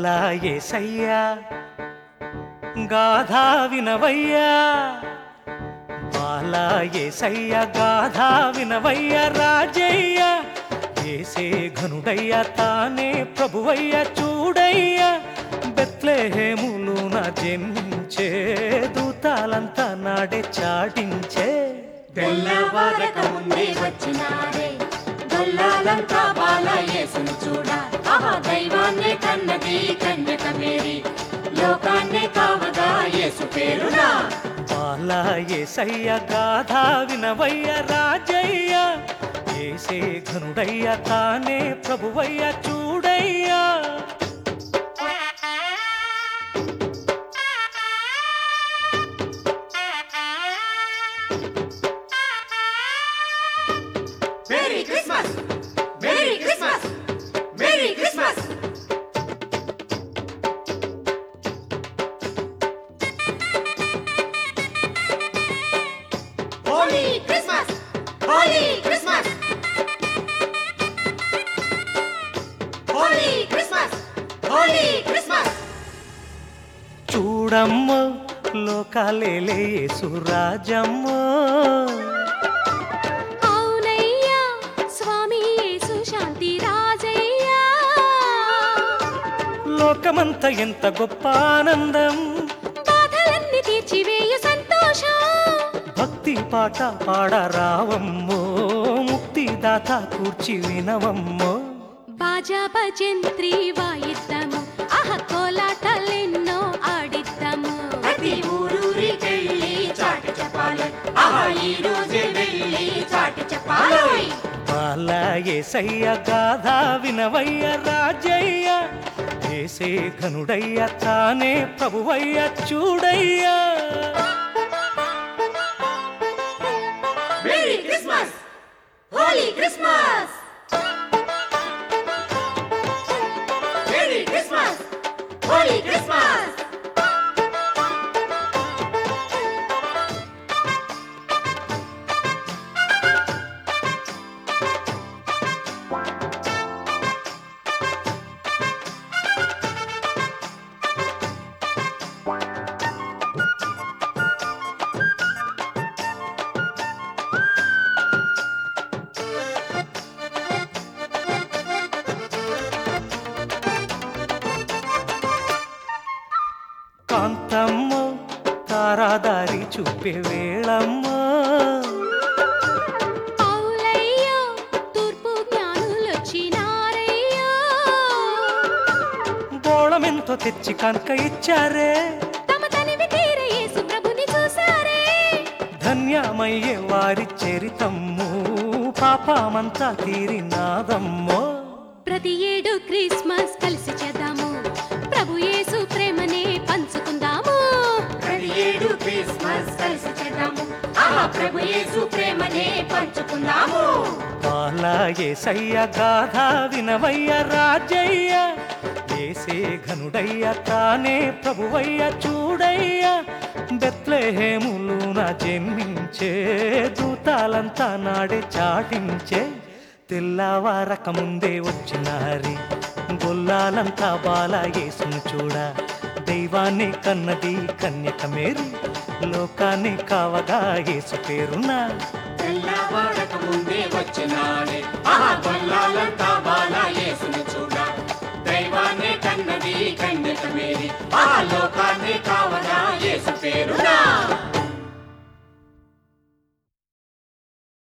బాలా ఏసయ్యా గాథా వినవయ్యా బాలా ఏసయ్య గాథా వినవయ్య రాజయ్య ఏసే ఘనుడయ్య తానే ప్రభువయ్య చూడయ్య బెత్లెహేములున జన్మించే దూతాలంతా నాడే చాటించే తెల్లవారక ముందే వచ్చినారే గొల్లాలంతా బాల యేసును చూడ ఆహా దైవాన్నే కన్నది కన్యక మేరీ లోకాన్నే కావగా యేసు పేరునా బాలా ఏసయ్య గాథా వినవయ్య రాజయ్య ఏసే ఘనుడయ్య తానే ప్రభువయ్య చూడయ్యా merry Christmas merry Christmas merry Christmas holy Christmas holy Christmas holy Christmas holy Christmas చూడమ్మ లోకాలేలే యేసురాజమ్మ అవునయ్యా స్వామి యేసు శాంతి రాజయ్యా లోకమంత ఎంత గొప్ప ఆనందం బాధలన్నీ తీర్చివేయు సంతోషం భక్తి పాట పాడరావమ్మో ముక్తిదాత కూర్చి వినవమ్మో బాజా భజంత్రి వాయిద్దాము ఆహ కోలాటలెన్నో ఆడిద్దాము ప్రతి ఊరూరికెళ్ళి చాటి చెప్పాలి ఆహా ఈ రోజే వెళ్ళి చాటి చెప్పాలి బాల ఏసయ్య గాథా వినవయ్య రాజయ్య ఏసే ఘనుడయ్య తానే ప్రభువయ్య చూడయ్యా merry Christmas holy Christmas merry Christmas holy Christmas కాంతమ్మ తారాదారి చూపే వేళమ్మ అవులయ్యో తూర్పు జ్ఞానులొచ్చినారయ్యో బోళమెంతో తెచ్చి కనుక ఇచ్చారే తమ తనివి తీర యేసు ప్రభుని చూసారే ధన్యమయ్యే వారి చరితమ్ము పాపమంతా తీరినాదమ్మో ప్రతి ఏడు క్రిస్మస్ కలిసి చేద్దాము ప్రభు యేసు ప్రేమనే పంచుకుందాము ప్రతి ఏడు క్రిస్మస్ కలిసి చేద్దాము ఆహా ప్రభు యేసు ప్రేమనే పంచుకుందాము బాల ఏసయ్య గాథ వినవయ్య రాజయ్య ఏసే ఘనుడయ్య తానే ప్రభువయ్య చూడయ్య బెత్లెహేములున జన్మించే దూతాలంతా నాడే చాటించే తెల్లవారక ముందే వచ్చినారి గొల్లాలంతా బాల యేసును చూడ దైవాన్ని కన్నది కన్యక మేరీ లోకాన్ని కావగా యేసు పేరున్నా తెల్లవారక ముందే వచ్చినాడే ఆహా గొల్లాలంతా